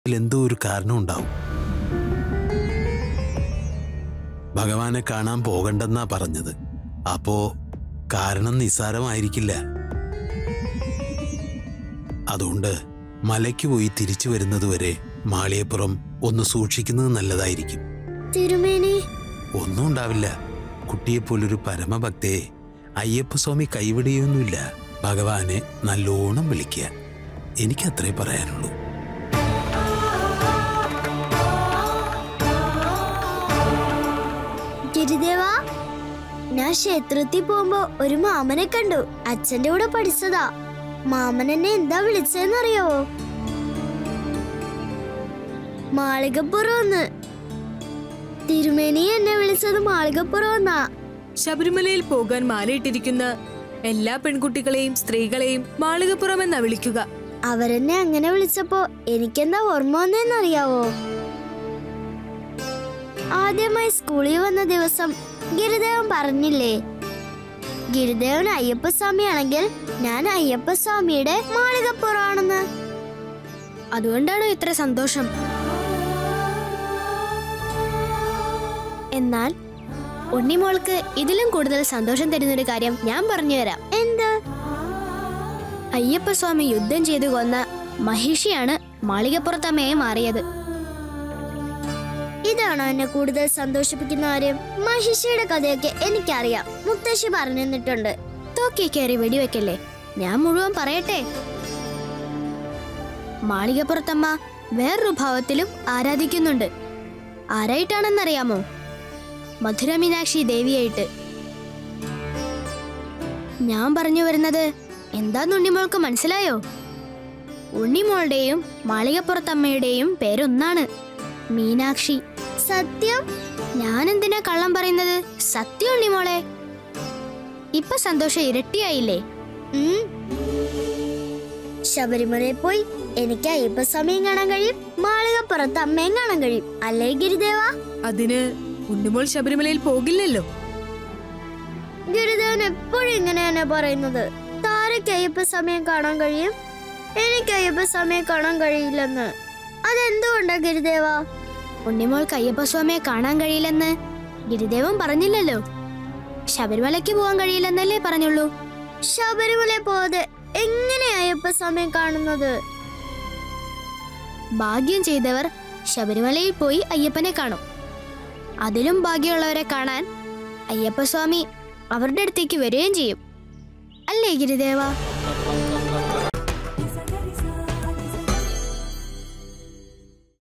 എന്തോ ഒരു കാരണം ഉണ്ടാവും ഭഗവാനെ കാണാൻ പോകണ്ടെന്നാ പറഞ്ഞത് അപ്പോ കാരണം നിസ്സാരമായിരിക്കില്ല അതുകൊണ്ട് മലയ്ക്ക് പോയി തിരിച്ചു വരുന്നതുവരെ മാളിയപ്പുറം ഒന്ന് സൂക്ഷിക്കുന്നത് നല്ലതായിരിക്കും തിരുമേനി ഒന്നും ഉണ്ടാവില്ല കുട്ടിയെപ്പോലൊരു പരമഭക്തയെ അയ്യപ്പസ്വാമി കൈവിടുകയൊന്നുമില്ല ഭഗവാനെ നല്ലോണം വിളിക്കുക എനിക്കത്രേ പറയാനുള്ളൂ ഗിരിദേവ ഞാൻ ക്ഷേത്രത്തിൽ പോകുമ്പോ ഒരു മാമനെ കണ്ടു അച്ഛന്റെ കൂടെ പഠിച്ചതാ മാമൻ എന്നെ എന്താ വിളിച്ചതെന്നറിയാവോ മാളികപ്പുറമെന്ന് തിരുമേനി എന്നെ വിളിച്ചത് മാളികപ്പുറമെന്നാ ശബരിമലയിൽ പോകാൻ മാലയിട്ടിരിക്കുന്ന എല്ലാ പെൺകുട്ടികളെയും സ്ത്രീകളെയും മാളികപ്പുറമെന്നാ വിളിക്കുക അവരെന്നെ അങ്ങനെ വിളിച്ചപ്പോ എനിക്കെന്താ ഓർമ്മ വന്നേന്നറിയാവോ ആദ്യമായി സ്കൂളിൽ വന്ന ദിവസം ഗിരിദേവൻ പറഞ്ഞില്ലേ ഗിരിദേവൻ അയ്യപ്പസ്വാമിയാണെങ്കിൽ ഞാൻ അയ്യപ്പസ്വാമിയുടെ മാളികപ്പുറമാണെന്ന് അതുകൊണ്ടാണോ ഇത്ര സന്തോഷം എന്നാൽ ഉണ്ണിമോൾക്ക് ഇതിലും കൂടുതൽ സന്തോഷം തരുന്നൊരു കാര്യം ഞാൻ പറഞ്ഞു തരാം എന്ത് അയ്യപ്പസ്വാമി യുദ്ധം ചെയ്തു കൊന്ന മഹിഷിയാണ് മാളികപ്പുറത്തമ്മയെ മാറിയത് ഇതാണോ എന്നെ കൂടുതൽ സന്തോഷിപ്പിക്കുന്ന കാര്യം മഹിഷിയുടെ കഥയൊക്കെ എനിക്കറിയാം മുത്തശ്ശി പറഞ്ഞു തന്നിട്ടുണ്ട് തോക്കി കയറി വെടിവെക്കല്ലേ ഞാൻ മുഴുവൻ പറയട്ടെ മാളികപ്പുറത്തമ്മ വേറൊരു ഭാവത്തിലും ആരാധിക്കുന്നുണ്ട് ആരായിട്ടാണെന്നറിയാമോ മധുര മീനാക്ഷി ദേവിയായിട്ട് ഞാൻ പറഞ്ഞു വരുന്നത് എന്താന്ന് ഉണ്ണിമോൾക്ക് മനസ്സിലായോ ഉണ്ണിമോളുടെയും മാളികപ്പുറത്തമ്മയുടെയും പേരൊന്നാണ് മീനാക്ഷി സത്യം ഞാൻ എന്തിനാ കള്ളം പറയുന്നത് സത്യം ഉണ്ണിമോളെ ഇപ്പൊ സന്തോഷം ഇരട്ടിയായില്ലേ ശബരിമലയിൽ പോയി എനിക്ക് അയ്യപ്പസ്വാമിയും കാണാൻ കഴിയും മാളികപ്പുറത്ത് അമ്മയും കാണാൻ കഴിയും അല്ലേ ഗിരിദേവ അതിന് ഉണ്ണിമോൾ ശബരിമലയിൽ പോകില്ലല്ലോ ഗുരുദേവൻ എപ്പോഴും ഇങ്ങനെ തന്നെ പറയുന്നത് താരയ്ക്ക് അയ്യപ്പ സമയം കാണാൻ കഴിയും എനിക്ക് അയ്യപ്പ സമയം കാണാൻ കഴിയില്ലെന്ന് അതെന്തുകൊണ്ടാ ഗുരുദേവ ഉണ്ണിമോൾക്ക് അയ്യപ്പസ്വാമിയെ കാണാൻ കഴിയില്ലെന്ന് ഗുരുദേവൻ പറഞ്ഞില്ലല്ലോ ശബരിമലയ്ക്ക് പോകാൻ കഴിയില്ലെന്നല്ലേ പറഞ്ഞുള്ളൂ ശബരിമല പോവാതെ എങ്ങനെ അയ്യപ്പ സമയം കാണുന്നത് ഭാഗ്യം ചെയ്തവർ ശബരിമലയിൽ പോയി അയ്യപ്പനെ കാണും അതിലും ഭാഗ്യമുള്ളവരെ കാണാൻ അയ്യപ്പസ്വാമി അവരുടെ അടുത്തേക്ക് വരികയും ചെയ്യും അല്ലേ ഗിരിദേവ